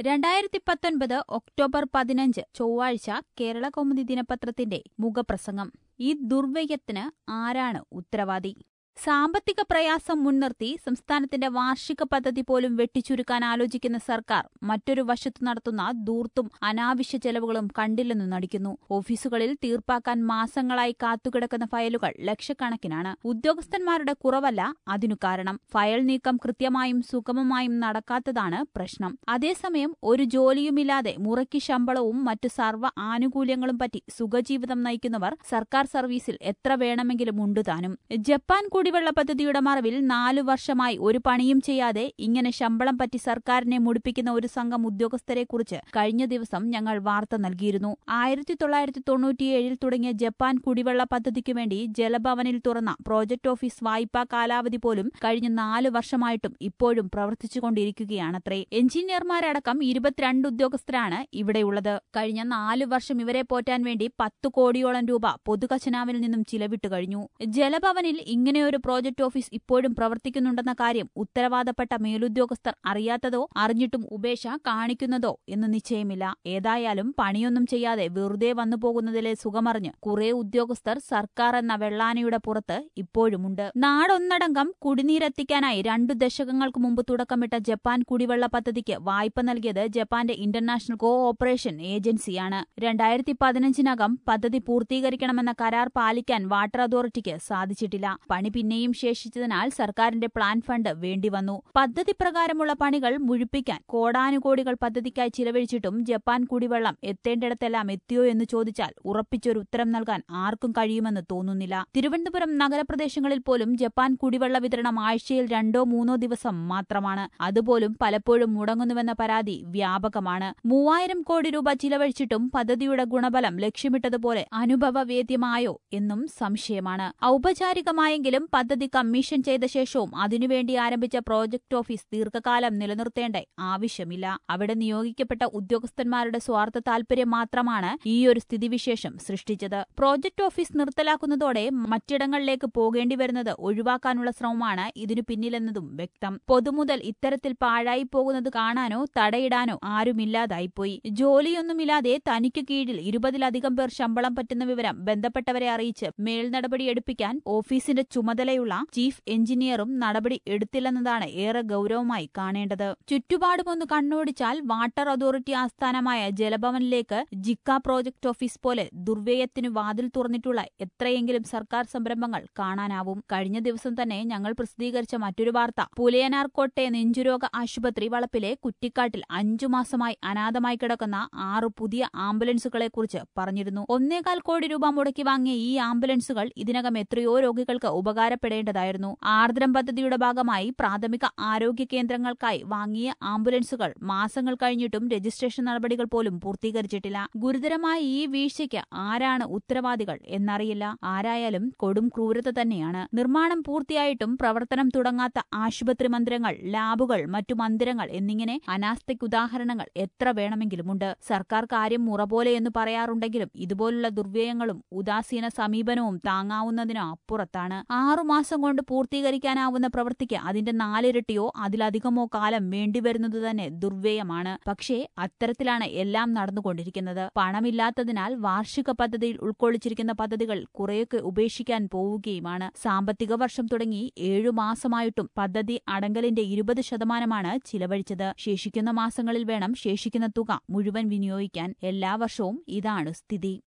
രണ്ടായിരത്തി പത്തൊൻപത് ഒക്ടോബർ പതിനഞ്ച് ചൊവ്വാഴ്ച കേരള കൗമുദി ദിനപത്രത്തിന്റെ മുഖപ്രസംഗം ഈ ദുർവ്യയത്തിന് ആരാണ് ഉത്തരവാദി സാമ്പത്തിക പ്രയാസം മുൻനിർത്തി സംസ്ഥാനത്തിന്റെ വാർഷിക പദ്ധതി പോലും വെട്ടിച്ചുരുക്കാൻ ആലോചിക്കുന്ന സർക്കാർ മറ്റൊരു വശത്ത് നടത്തുന്ന ദൂർത്തും അനാവശ്യ ചെലവുകളും കണ്ടില്ലെന്നു നടിക്കുന്നു ഓഫീസുകളിൽ തീർപ്പാക്കാൻ മാസങ്ങളായി കാത്തുകിടക്കുന്ന ഫയലുകൾ ലക്ഷക്കണക്കിനാണ് ഉദ്യോഗസ്ഥന്മാരുടെ കുറവല്ല അതിനു കാരണം ഫയൽ നീക്കം കൃത്യമായും സുഗമമായും നടക്കാത്തതാണ് പ്രശ്നം അതേസമയം ഒരു ജോലിയുമില്ലാതെ മുറയ്ക്ക് ശമ്പളവും മറ്റു സർവ്വ ആനുകൂല്യങ്ങളും പറ്റി സുഖജീവിതം നയിക്കുന്നവർ സർക്കാർ സർവീസിൽ എത്ര വേണമെങ്കിലും ഉണ്ടുതാനും ജപ്പാൻ കുടിവെള്ള പദ്ധതിയുടെ മറവിൽ നാലു വർഷമായി ഒരു പണിയും ചെയ്യാതെ ഇങ്ങനെ ശമ്പളം പറ്റി സർക്കാരിനെ മുടിപ്പിക്കുന്ന ഒരു സംഘം ഉദ്യോഗസ്ഥരെക്കുറിച്ച് കഴിഞ്ഞ ദിവസം ഞങ്ങൾ വാർത്ത നൽകിയിരുന്നു ആയിരത്തി തൊള്ളായിരത്തി തൊണ്ണൂറ്റിയേഴിൽ തുടങ്ങിയ ജപ്പാൻ കുടിവെള്ള പദ്ധതിക്കു വേണ്ടി ജലഭവനിൽ തുറന്ന പ്രോജക്ട് ഓഫീസ് വായ്പാ കാലാവധി പോലും കഴിഞ്ഞ നാലു വർഷമായിട്ടും ഇപ്പോഴും പ്രവർത്തിച്ചുകൊണ്ടിരിക്കുകയാണത്രേ എഞ്ചിനീയർമാരടക്കം ഇരുപത്തിരണ്ട് ഉദ്യോഗസ്ഥരാണ് ഇവിടെയുള്ളത് കഴിഞ്ഞ നാലു വർഷം ഇവരെ പോറ്റാൻ വേണ്ടി പത്തു കോടിയോളം രൂപ പൊതുഖജനാവിൽ നിന്നും ചിലവിട്ടു കഴിഞ്ഞു ജലഭവനിൽ ഇങ്ങനെയൊരു പ്രോജക്ട് ഓഫീസ് ഇപ്പോഴും പ്രവർത്തിക്കുന്നുണ്ടെന്ന കാര്യം ഉത്തരവാദപ്പെട്ട മേലുദ്യോഗസ്ഥർ അറിയാത്തതോ അറിഞ്ഞിട്ടും ഉപേക്ഷ കാണിക്കുന്നതോ എന്ന് നിശ്ചയമില്ല ഏതായാലും പണിയൊന്നും ചെയ്യാതെ വെറുതെ വന്നു പോകുന്നതിലെ സുഖമറിഞ്ഞ് കുറെ ഉദ്യോഗസ്ഥർ സർക്കാർ എന്ന വെള്ളാനയുടെ പുറത്ത് ഇപ്പോഴുമുണ്ട് നാടൊന്നടങ്കം കുടിനീരെത്തിക്കാനായി രണ്ടു ദശകങ്ങൾക്ക് മുമ്പ് തുടക്കമിട്ട ജപ്പാൻ കുടിവെള്ള പദ്ധതിക്ക് വായ്പ നൽകിയത് ജപ്പാന്റെ ഇന്റർനാഷണൽ കോ ഓപ്പറേഷൻ ഏജൻസിയാണ് രണ്ടായിരത്തി പതിനഞ്ചിനകം പദ്ധതി പൂർത്തീകരിക്കണമെന്ന കരാർ പാലിക്കാൻ വാട്ടർ അതോറിറ്റിക്ക് സാധിച്ചിട്ടില്ല പണി പിന്നെയും ശേഷിച്ചതിനാൽ സർക്കാരിന്റെ പ്ലാൻ ഫണ്ട് വേണ്ടിവന്നു പദ്ധതി പ്രകാരമുള്ള പണികൾ മുഴുപ്പിക്കാൻ കോടാനുകോടികൾ പദ്ധതിക്കായി ചിലവഴിച്ചിട്ടും ജപ്പാൻ കുടിവെള്ളം എത്തേണ്ടിടത്തെല്ലാം എത്തിയോ എന്ന് ചോദിച്ചാൽ ഉറപ്പിച്ചൊരു ഉത്തരം നൽകാൻ ആർക്കും കഴിയുമെന്ന് തോന്നുന്നില്ല തിരുവനന്തപുരം നഗരപ്രദേശങ്ങളിൽ പോലും ജപ്പാൻ കുടിവെള്ള വിതരണം ആഴ്ചയിൽ രണ്ടോ മൂന്നോ ദിവസം മാത്രമാണ് അതുപോലും പലപ്പോഴും മുടങ്ങുന്നുവെന്ന പരാതി വ്യാപകമാണ് മൂവായിരം കോടി രൂപ ചിലവഴിച്ചിട്ടും പദ്ധതിയുടെ ഗുണഫലം ലക്ഷ്യമിട്ടതുപോലെ അനുഭവവേദ്യമായോ എന്നും സംശയമാണ് ഔപചാരികമായെങ്കിലും പദ്ധതി കമ്മീഷൻ ചെയ്ത ശേഷവും അതിനുവേണ്ടി ആരംഭിച്ച പ്രോജക്ട് ഓഫീസ് ദീർഘകാലം നിലനിർത്തേണ്ട ആവശ്യമില്ല അവിടെ നിയോഗിക്കപ്പെട്ട ഉദ്യോഗസ്ഥന്മാരുടെ സ്വാർത്ഥ താൽപര്യം മാത്രമാണ് ഈയൊരു സ്ഥിതിവിശേഷം സൃഷ്ടിച്ചത് പ്രോജക്ട് ഓഫീസ് നിർത്തലാക്കുന്നതോടെ മറ്റിടങ്ങളിലേക്ക് പോകേണ്ടി വരുന്നത് ഒഴിവാക്കാനുള്ള ശ്രമമാണ് ഇതിനു പിന്നിലെന്നതും വ്യക്തം പൊതുമുതൽ ഇത്തരത്തിൽ പാഴായി പോകുന്നത് കാണാനോ തടയിടാനോ ആരുമില്ലാതായിപ്പോയി ജോലിയൊന്നുമില്ലാതെ തനിക്കു കീഴിൽ ഇരുപതിലധികം പേർ ശമ്പളം പറ്റുന്ന വിവരം ബന്ധപ്പെട്ടവരെ അറിയിച്ച് മേൽനടപടി എടുപ്പിക്കാൻ ഓഫീസിന്റെ ചുമതലയുള്ള ചീഫ് എഞ്ചിനീയറും നടപടി എടുത്തില്ലെന്നതാണ് ഏറെ ഗൌരവമായി കാണേണ്ടത് ചുറ്റുപാടുമൊന്ന് കണ്ണോടിച്ചാൽ വാട്ടർ അതോറിറ്റി ആസ്ഥാനമായ ജലഭവനിലേക്ക് ജിക്ക പ്രോജക്ട് ഓഫീസ് പോലെ ദുർവ്യയത്തിനു വാതിൽ തുറന്നിട്ടുള്ള എത്രയെങ്കിലും സർക്കാർ സംരംഭങ്ങൾ കാണാനാവും കഴിഞ്ഞ ദിവസം തന്നെ ഞങ്ങൾ പ്രസിദ്ധീകരിച്ച മറ്റൊരു വാർത്ത പുലയനാർകോട്ടെ നെഞ്ചുരോഗ ആശുപത്രി വളപ്പിലെ കുറ്റിക്കാട്ടിൽ അഞ്ചു മാസമായി അനാഥമായി കിടക്കുന്ന ആറു പുതിയ ആംബുലൻസുകളെക്കുറിച്ച് പറഞ്ഞിരുന്നു ഒന്നേകാൽ കോടി രൂപ മുടക്കി വാങ്ങിയ ഈ ആംബുലൻസുകൾ ഇതിനകം എത്രയോ രോഗികൾക്ക് ഉപകാരപ്പെടേണ്ടതായിരുന്നു ആർദ്രം പദ്ധതിയുടെ ഭാഗമായി പ്രാഥമിക ആരോഗ്യ കേന്ദ്രങ്ങൾക്കായി വാങ്ങിയ ആംബുലൻസുകൾ മാസങ്ങൾ കഴിഞ്ഞിട്ടും രജിസ്ട്രേഷൻ നടപടികൾ പോലും പൂർത്തീകരിച്ചിട്ടില്ല ഗുരുതരമായ ഈ വീഴ്ചയ്ക്ക് ആരാണ് ഉത്തരവാദികൾ എന്നറിയില്ല ആരായാലും കൊടും ക്രൂരത തന്നെയാണ് നിർമ്മാണം പൂർത്തിയായിട്ടും പ്രവർത്തനം തുടങ്ങാത്ത ആശുപത്രി മന്ദിരങ്ങൾ ലാബുകൾ മറ്റു മന്ദിരങ്ങൾ എന്നിങ്ങനെ അനാസ്ഥയ്ക്ക് ഉദാഹരണങ്ങൾ എത്ര വേണമെങ്കിലുമുണ്ട് സർക്കാർ കാര്യം മുറ പോലെ എന്ന് പറയാറുണ്ടെങ്കിലും ഇതുപോലുള്ള ദുർവ്യയങ്ങളും ഉദാസീന സമീപനവും താങ്ങാവുന്നതിനു അപ്പുറത്താണ് ആറുമാസം കൊണ്ട് പൂർത്തീകരിക്കാനാവുന്ന പ്രവൃത്തിക്ക് അതിന്റെ നാലിരട്ടിയോ അതിലധികമോ കാലം വേണ്ടിവരുന്നത് തന്നെ ദുർവ്യയമാണ് പക്ഷേ അത്തരത്തിലാണ് എല്ലാം നടന്നുകൊണ്ടിരിക്കുന്നത് പണമില്ലാത്തതിനാൽ വാർഷിക പദ്ധതിയിൽ ഉൾക്കൊള്ളിച്ചിരിക്കുന്ന പദ്ധതികൾ കുറെയൊക്കെ ഉപേക്ഷിക്കാൻ പോവുകയുമാണ് സാമ്പത്തിക വർഷം തുടങ്ങി ഏഴു മാസമായിട്ടും പദ്ധതി അടങ്കലിന്റെ ഇരുപത് ശതമാനമാണ് ചിലവഴിച്ചത് ശേഷിക്കുന്ന മാസങ്ങളിൽ വേണം ശേഷിക്കുന്ന തുക മുഴുവൻ വിനിയോഗിക്കാൻ എല്ലാ വർഷവും ഇതാണ് സ്ഥിതി